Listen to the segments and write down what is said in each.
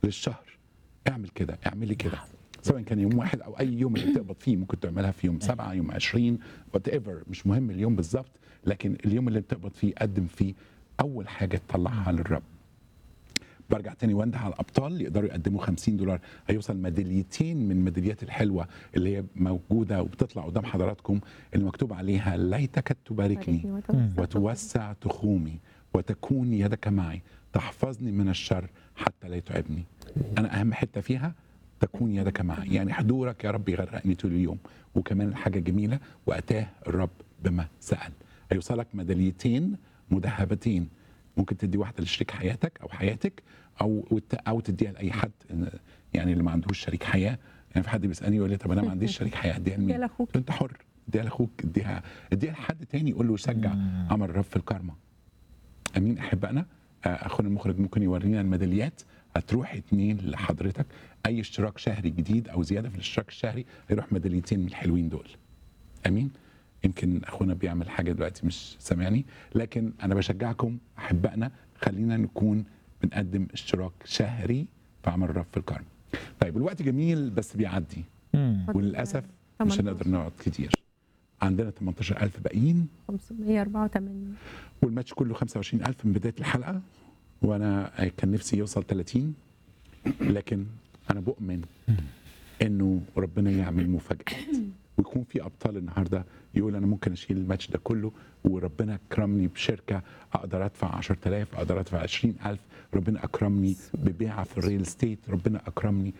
للشهر اعمل كده اعملي كده سواء كان يوم واحد او اي يوم اللي تقبض فيه ممكن تعملها في يوم سبعة يوم 20 وات ايفر مش مهم اليوم بالظبط لكن اليوم اللي بتقبض فيه قدم فيه اول حاجه تطلعها للرب برجع تاني وانده على الابطال اللي يقدروا يقدموا 50 دولار هيوصل ميداليتين من الميداليات الحلوه اللي هي موجوده وبتطلع قدام حضراتكم اللي مكتوب عليها ليتك تباركني وتوسع تخومي وتكون يدك معي تحفظني من الشر حتى لا يتعبني انا اهم حته فيها تكون يدك معي يعني حضورك يا رب يغرقني طول اليوم وكمان الحاجه جميله واتاه الرب بما سال هيوصلك ميداليتين مذهبتين ممكن تدي واحده لشريك حياتك او حياتك او وت- او تديها لاي حد إن- يعني اللي ما عندهوش شريك حياه يعني في حد بيسالني يقول لي طب انا ما عنديش شريك حياه اديها اديها لمين؟ لاخوك انت حر اديها لاخوك اديها اديها لحد تاني يقول له شجع عمل الرب في الكارما امين احبائنا آه، اخونا المخرج ممكن يورينا الميداليات هتروح اتنين لحضرتك اي اشتراك شهري جديد او زياده في الاشتراك الشهري هيروح ميداليتين من الحلوين دول امين يمكن اخونا بيعمل حاجه دلوقتي مش سامعني لكن انا بشجعكم احبائنا خلينا نكون بنقدم اشتراك شهري في عمل الرب في الكارما طيب الوقت جميل بس بيعدي مم. وللاسف مش 18. هنقدر نقعد كتير عندنا 18000 باقيين 584 والماتش كله 25000 من بدايه الحلقه وانا كان نفسي يوصل 30 لكن انا بؤمن انه ربنا يعمل مفاجات ويكون في ابطال النهارده يقول انا ممكن اشيل الماتش ده كله وربنا اكرمني بشركه اقدر ادفع 10000 اقدر ادفع 20000 ربنا اكرمني ببيعه في الريل ستيت ربنا اكرمني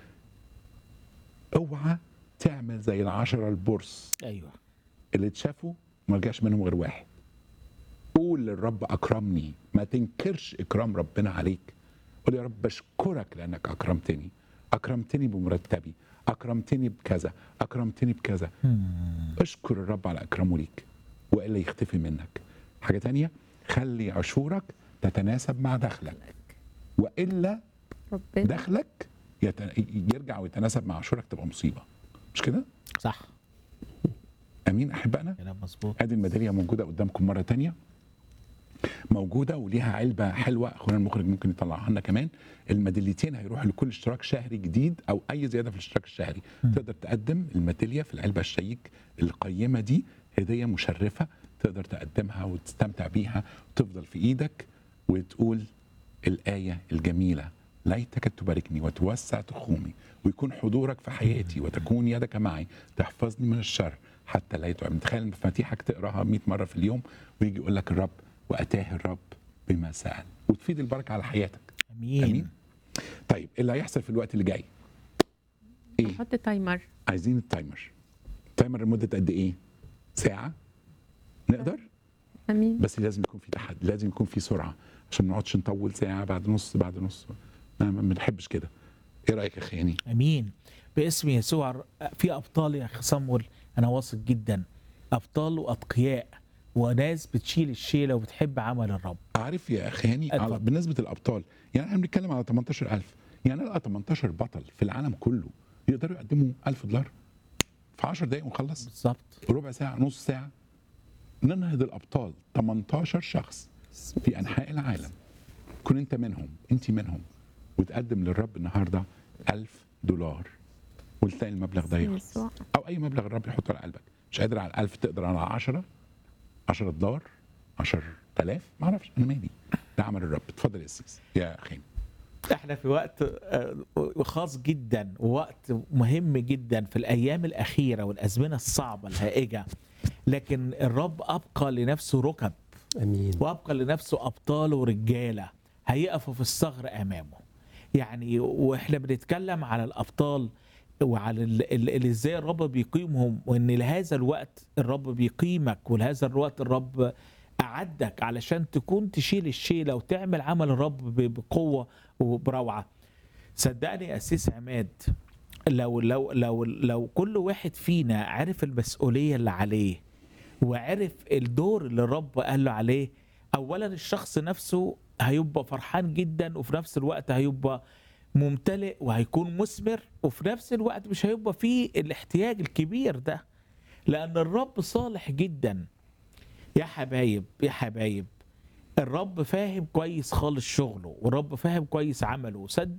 اوعى تعمل زي العشره البورس ايوه اللي اتشافوا ما رجعش منهم غير واحد قول للرب اكرمني ما تنكرش اكرام ربنا عليك قول يا رب بشكرك لانك اكرمتني اكرمتني بمرتبي اكرمتني بكذا اكرمتني بكذا اشكر الرب على اكرامه ليك والا يختفي منك حاجه تانية خلي عشورك تتناسب مع دخلك والا ربنا دخلك يت- يرجع ويتناسب مع عشورك تبقى مصيبه مش كده صح امين احبائنا كلام مظبوط ادي الميداليه موجوده قدامكم مره تانية موجوده وليها علبه حلوه اخونا المخرج ممكن يطلعها لنا كمان الميداليتين هيروحوا لكل اشتراك شهري جديد او اي زياده في الاشتراك الشهري تقدر تقدم الميداليه في العلبه الشيك القيمه دي هديه مشرفه تقدر تقدمها وتستمتع بيها وتفضل في ايدك وتقول الايه الجميله ليتك تباركني وتوسع تخومي ويكون حضورك في حياتي وتكون يدك معي تحفظني من الشر حتى لا يتعب تخيل مفاتيحك تقراها 100 مره في اليوم ويجي يقول لك الرب واتاه الرب بما سال وتفيد البركه على حياتك امين, امين طيب إيه اللي هيحصل في الوقت اللي جاي ايه حط تايمر عايزين التايمر التايمر لمده قد ايه ساعه نقدر امين بس لازم يكون في تحدي لازم يكون في سرعه عشان ما نقعدش نطول ساعه بعد نص بعد نص ما ما بنحبش كده ايه رايك يا خياني امين باسم يسوع في ابطال يا اخي صمول انا واثق جدا ابطال واتقياء وناس بتشيل الشيله وبتحب عمل الرب عارف يا خياني اتفضل. على بالنسبه للابطال يعني احنا بنتكلم على 18000 يعني القى 18 بطل في العالم كله يقدروا يقدموا 1000 دولار في 10 دقائق ونخلص بالظبط ربع ساعه نص ساعه ننهض الابطال 18 شخص في انحاء العالم كن انت منهم انت منهم وتقدم للرب النهارده 1000 دولار وتلاقي المبلغ ده يخلص يسوع. او اي مبلغ الرب يحطه على قلبك مش قادر على 1000 تقدر على 10 10 دولار 10000 ما اعرفش انا مالي ده عمل الرب اتفضل يا سيس يا خين احنا في وقت آه، خاص جدا ووقت مهم جدا في الايام الاخيره والازمنه الصعبه الهائجه لكن الرب ابقى لنفسه ركب امين وابقى لنفسه ابطال ورجاله هيقفوا في الثغر امامه يعني واحنا بنتكلم على الابطال وعلى ال- ال- اللي ازاي الرب بيقيمهم وان لهذا الوقت الرب بيقيمك ولهذا الوقت الرب اعدك علشان تكون تشيل الشيله وتعمل عمل الرب ب- بقوه وبروعه صدقني يا اسيس عماد لو لو لو لو كل واحد فينا عرف المسؤوليه اللي عليه وعرف الدور اللي الرب قال له عليه اولا الشخص نفسه هيبقى فرحان جدا وفي نفس الوقت هيبقى ممتلئ وهيكون مثمر وفي نفس الوقت مش هيبقى فيه الاحتياج الكبير ده لان الرب صالح جدا يا حبايب يا حبايب الرب فاهم كويس خالص شغله والرب فاهم كويس عمله صدق